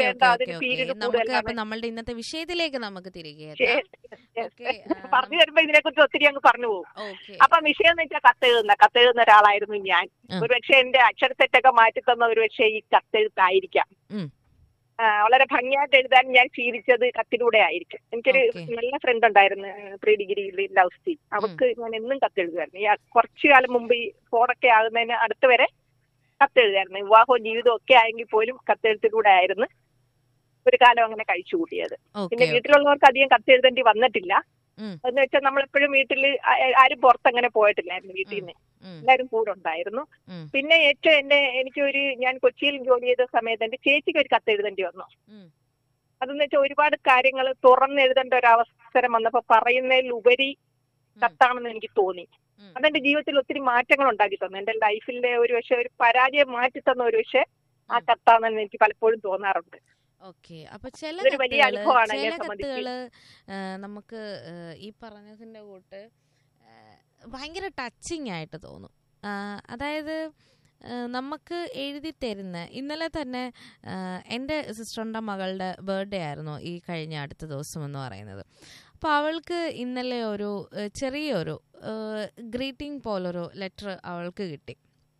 വേണ്ട ഓക്കെ അതിന് okay period നമുക്ക് അപ്പൊ കൂടുതലാണ് നമ്മളുടെ ഇന്നത്തെ വിഷയത്തിലേക്ക് നമുക്ക് തിരികെ ശരി, എത്താം yes. ഓക്കെ പറഞ്ഞു വരുമ്പോ ഇതിനെ കുറിച്ച് ഒത്തിരി അങ്ങ് പറഞ്ഞു പോകും ഓക്കെ അപ്പൊ വിഷയം എന്ന് വെച്ചാൽ കത്തെഴുതുന്ന കത്തെഴുതുന്ന ഒരാളായിരുന്നു ഞാൻ ഉം. ഒരുപക്ഷെ എന്റെ അക്ഷരത്തെറ്റൊക്കെ മാറ്റി തന്ന ഒരുപക്ഷെ ഈ കത്തെഴുത്തായിരിക്കാം ഉം. ആ, വളരെ ഭംഗിയായിട്ട് എഴുതാൻ ഞാൻ ശീലിച്ചത് കത്തിലൂടെ ആയിരിക്കും എനിക്കൊരു Okay. നല്ല ഫ്രണ്ട് ഉണ്ടായിരുന്നു പ്രീ ഡിഗ്രിയിൽ ലൗസ്റ്റി അവർക്ക് ഞാൻ എന്നും കത്തെഴുതുമായിരുന്നു ഈ കുറച്ചു കാലം മുമ്പ് ഈ ഫോണൊക്കെ ആകുന്നതിന് അടുത്ത് വരെ കത്തെഴുതായിരുന്നു വിവാഹവും ജീവിതവും ഒക്കെ ആയെങ്കിൽ പോലും കത്തെഴുത്തിലൂടെ ആയിരുന്നു ഒരു കാലം അങ്ങനെ കഴിച്ചു കൂട്ടിയത് പിന്നെ ഓക്കെ വീട്ടിലുള്ളവർക്ക് അധികം കത്തെഴുതേണ്ടി വന്നിട്ടില്ല ഉം. എന്ന് വെച്ചാൽ നമ്മളെപ്പോഴും വീട്ടിൽ ആരും പുറത്തങ്ങനെ പോയിട്ടില്ലായിരുന്നു വീട്ടിൽ നിന്ന് എല്ലാവരും കൂടെ ഉണ്ടായിരുന്നു ഉം. പിന്നെ ഏറ്റവും എന്റെ എനിക്കൊരു ഞാൻ കൊച്ചിയിൽ ജോലി ചെയ്ത സമയത്ത് എന്റെ ചേച്ചിക്ക് ഒരു കത്ത് എഴുതേണ്ടി വന്നു അതെന്ന് വെച്ചാൽ ഒരുപാട് കാര്യങ്ങൾ തുറന്നെഴുതേണ്ട ഒരു അവസരം വന്നപ്പോ പറയുന്നതിലുപരി കത്താണെന്ന് എനിക്ക് തോന്നി ഉം. അതെന്റെ ജീവിതത്തിൽ ഒത്തിരി മാറ്റങ്ങൾ ഉണ്ടാക്കി തന്നു എന്റെ ലൈഫിലെ ഒരു പക്ഷെ ഒരു പരാജയം മാറ്റി തന്ന ഒരു പക്ഷെ ആ ഉം. കത്താണെന്ന് എനിക്ക് പലപ്പോഴും തോന്നാറുണ്ട് ഓക്കെ അപ്പൊ ചില ഇതൊരു വലിയ കത്തുകള് അനുഭവമാണ് ചില എന്നെ സംബന്ധിച്ച്. കത്തുകള് ആ, നമുക്ക് ആ, ഈ പറഞ്ഞതിന്റെ കൂട്ട് ആ, ഭയങ്കര ടച്ചിങ് ആയിട്ട് തോന്നും ആ, അതായത് ആ, നമുക്ക് എഴുതി തരുന്ന ഇന്നലെ തന്നെ ആ, എൻ്റെ സിസ്റ്ററിൻ്റെ മകളുടെ ബർത്ത്ഡേ ആയിരുന്നു ഈ കഴിഞ്ഞ അടുത്ത ദിവസം എന്ന് പറയുന്നത് അപ്പോൾ അവൾക്ക് ഇന്നലെ ഒരു ആ, ചെറിയൊരു ഗ്രീറ്റിംഗ് പോലൊരു ലെറ്റർ അവൾക്ക് കിട്ടി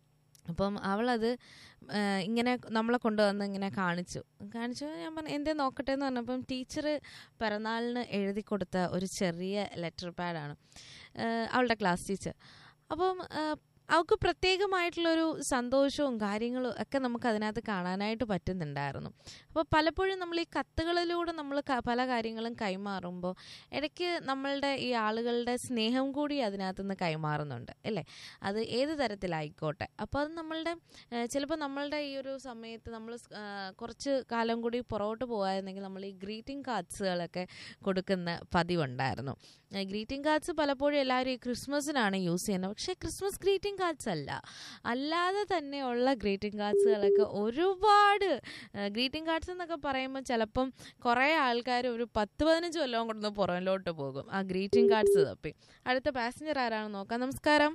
അപ്പം അവളത് ആ, ഇങ്ങനെ നമ്മളെ കൊണ്ടുവന്ന് ഇങ്ങനെ കാണിച്ചു കാണിച്ചു ഞാൻ പറഞ്ഞു എന്തേ നോക്കട്ടെ എന്ന് പറഞ്ഞപ്പം ടീച്ചർ പിറന്നാളിന് എഴുതി കൊടുത്ത ഒരു ചെറിയ ലെറ്റർ പാഡാണ് അവളുടെ ക്ലാസ് ടീച്ചർ അപ്പം ആ, അവൾക്ക് പ്രത്യേകമായിട്ടുള്ളൊരു സന്തോഷവും കാര്യങ്ങളും ഒക്കെ നമുക്ക് അതിനകത്ത് കാണാനായിട്ട് പറ്റുന്നുണ്ടായിരുന്നു അപ്പോൾ പലപ്പോഴും നമ്മൾ ഈ കത്തുകളിലൂടെ നമ്മൾ ക- പല കാര്യങ്ങളും കൈമാറുമ്പോൾ ഇടയ്ക്ക് നമ്മളുടെ ഈ ആളുകളുടെ സ്നേഹം കൂടി അതിനകത്ത് നിന്ന് കൈമാറുന്നുണ്ട് അല്ലേ അത് ഏത് തരത്തിലായിക്കോട്ടെ അപ്പോൾ അത് നമ്മളുടെ ചിലപ്പോൾ നമ്മളുടെ ഈ ഒരു സമയത്ത് നമ്മൾ കുറച്ച് കാലം കൂടി പുറകോട്ട് പോകായിരുന്നെങ്കിൽ നമ്മൾ ഈ ഗ്രീറ്റിംഗ് കാർഡ്സുകളൊക്കെ കൊടുക്കുന്ന പതിവുണ്ടായിരുന്നു ഗ്രീറ്റിംഗ് കാർഡ്സ് പലപ്പോഴും എല്ലാവരും ഈ ക്രിസ്മസിനാണ് യൂസ് ചെയ്യുന്നത് പക്ഷേ ക്രിസ്മസ് ഗ്രീറ്റിംഗ് കാർഡ്സ് അല്ല അല്ലാതെ തന്നെയുള്ള ഗ്രീറ്റിംഗ് കാർഡ്സുകളൊക്കെ ഒരുപാട് ഗ്രീറ്റിംഗ് കാർഡ്സ് എന്നൊക്കെ പറയുമ്പോൾ ചിലപ്പം കുറേ ആൾക്കാർ ഒരു പത്ത് പതിനഞ്ച് കൊല്ലം കൊണ്ടൊന്ന് പുറകിലോട്ട് പോകും ആ ഗ്രീറ്റിംഗ് കാർഡ്സ് തപ്പി അടുത്ത പാസഞ്ചർ ആരാണ് നോക്കാം നമസ്കാരം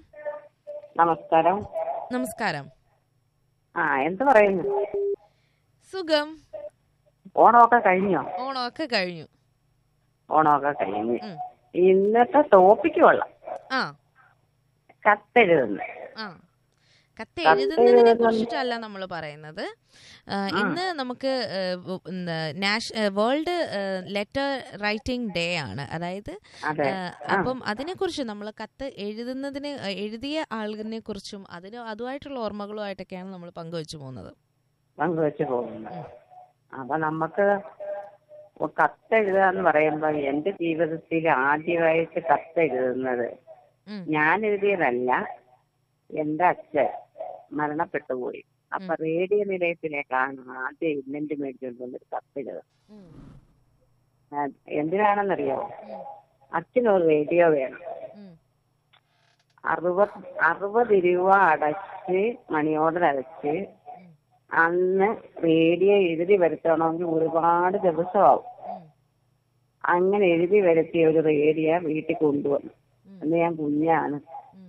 നമസ്കാരം നമസ്കാരം ആ എന്ത് പറയുന്നു സുഖം ഓണമൊക്കെ കഴിഞ്ഞോ ഓണമൊക്കെ കഴിഞ്ഞു ഓണമൊക്കെ കഴിഞ്ഞു ഉം. ഇന്നത്തെ ടോപ്പിക്ക് കൊള്ളാം ആ കത്തെഴുതുന്നു ആ കത്ത് കത്ത് എഴുതുന്നതിനെ എഴുതുന്ന- കുറിച്ചിട്ടല്ല നമ്മൾ പറയുന്നത് ആ, ഇന്ന് നമുക്ക് വേൾഡ് ലെറ്റർ റൈറ്റിംഗ് ഡേ ആണ് അതായത് അതെ ആ, അപ്പം അതിനെക്കുറിച്ച് നമ്മൾ കത്ത് എഴുതുന്നതിന് ആ, എഴുതിയ ആളിനെ കുറിച്ചും അതിന് അതുമായിട്ടുള്ള ഓർമ്മകളുമായിട്ടൊക്കെയാണ് നമ്മൾ പങ്കുവെച്ചു പോകുന്നത് പങ്കുവെച്ച് പോകുന്നു അപ്പൊ നമുക്ക് കത്തെഴുതുക എന്ന് പറയുമ്പോ എന്റെ ജീവിതത്തിൽ ആദ്യമായിട്ട് കത്തെഴുതുന്നത് ഉം. ഞാൻ എഴുതിയതല്ല എന്റെ അച്ഛൻ മരണപ്പെട്ടു പോയി അപ്പൊ റേഡിയോ നിലയത്തിലേക്കാണ് ആദ്യം ഇന്നന്റ് മേടിച്ചുകൊണ്ട് കത്തെഴുതുന്നത് ഉം. ആ, എന്തിനാണെന്നറിയോ ഉം. അച്ഛനൊരു റേഡിയോ വേണം ഉം. അറുപത് അറുപത് രൂപ അടച്ച് മണി ഓർഡർ അടച്ച് അന്ന് റേഡിയോ എഴുതി വരുത്തണമെങ്കിൽ ഒരുപാട് ദിവസമാവും ഉം. അങ്ങനെ എഴുതി വരുത്തിയ ഒരു റേഡിയോ വീട്ടിൽ കൊണ്ടുവന്നു ഉം. അന്ന് ഞാൻ കുഞ്ഞാണ് ഉം.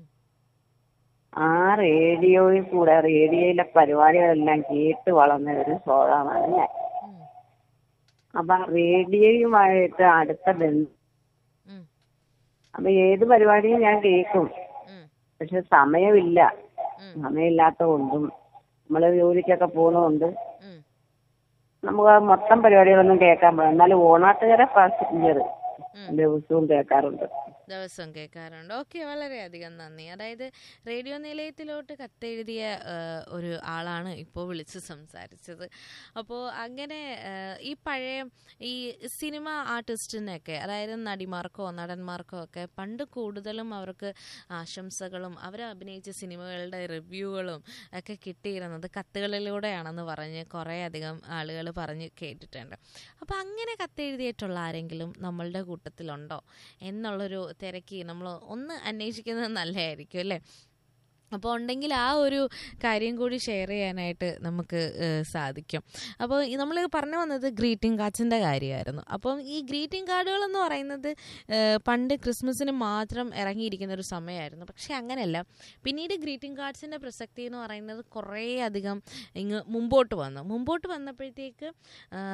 ആ റേഡിയോയിൽ കൂടെ റേഡിയോയിലെ പരിപാടികളെല്ലാം കേട്ട് വളർന്ന ഒരു ശ്രോതാവാണ് ഞാൻ ഉം. അപ്പൊ ആ റേഡിയോയുമായിട്ട് അടുത്ത ബന്ധം ഉം. അപ്പൊ ഏത് പരിപാടിയും ഞാൻ കേൾക്കും ഉം. പക്ഷെ സമയമില്ല ഉം. സമയമില്ലാത്ത കൊണ്ടും നമ്മള് ജോലിക്കൊക്കെ പോകുന്നതുകൊണ്ട് ഉം. നമുക്ക് ആ മൊത്തം പരിപാടികളൊന്നും കേൾക്കാൻ പറ്റില്ല എന്നാലും ഓണാട്ടുകര പാസഞ്ചർ ഉം. ദിവസവും കേൾക്കാറുണ്ട് ദിവസം കേൾക്കാറുണ്ട് ഓക്കെ വളരെയധികം നന്ദി അതായത് റേഡിയോ നിലയത്തിലോട്ട് കത്തെഴുതിയ ആ, ഒരു ആളാണ് ഇപ്പോൾ വിളിച്ച് സംസാരിച്ചത് അപ്പോൾ അങ്ങനെ ആ, ഈ പഴയ ഈ സിനിമ ആർട്ടിസ്റ്റിനൊക്കെ അതായത് നടിമാർക്കോ നടന്മാർക്കോ ഒക്കെ പണ്ട് കൂടുതലും അവർക്ക് ആശംസകളും അവർ അഭിനയിച്ച സിനിമകളുടെ റിവ്യൂകളും ഒക്കെ കിട്ടിയിരുന്നത് കത്തുകളിലൂടെയാണെന്ന് പറഞ്ഞ് കുറേ അധികം ആളുകൾ പറഞ്ഞ് കേട്ടിട്ടുണ്ട് അപ്പോൾ അങ്ങനെ കത്തെഴുതിയിട്ടുള്ള ആരെങ്കിലും നമ്മളുടെ കൂട്ടത്തിലുണ്ടോ എന്നുള്ളൊരു തിരക്കി നമ്മൾ ഒന്ന് അന്വേഷിക്കുന്നത് നല്ലതായിരിക്കും അല്ലേ അപ്പോൾ ഉണ്ടെങ്കിൽ ആ ഒരു കാര്യം കൂടി ഷെയർ ചെയ്യാനായിട്ട് നമുക്ക് ഏഹ്, സാധിക്കും അപ്പോൾ നമ്മൾ പറഞ്ഞു വന്നത് ഗ്രീറ്റിംഗ് കാർഡ്സിൻ്റെ കാര്യമായിരുന്നു അപ്പം ഈ ഗ്രീറ്റിംഗ് കാർഡുകൾ എന്ന് പറയുന്നത് ഏഹ്, പണ്ട് ക്രിസ്മസിന് മാത്രം ഇറങ്ങിയിരിക്കുന്ന ഒരു സമയമായിരുന്നു പക്ഷേ അങ്ങനെയല്ല പിന്നീട് ഗ്രീറ്റിംഗ് കാർഡ്സിൻ്റെ പ്രസക്തി എന്ന് പറയുന്നത് കുറേ അധികം ഇങ്ങ് മുമ്പോട്ട് വന്നു മുമ്പോട്ട് വന്നപ്പോഴത്തേക്ക്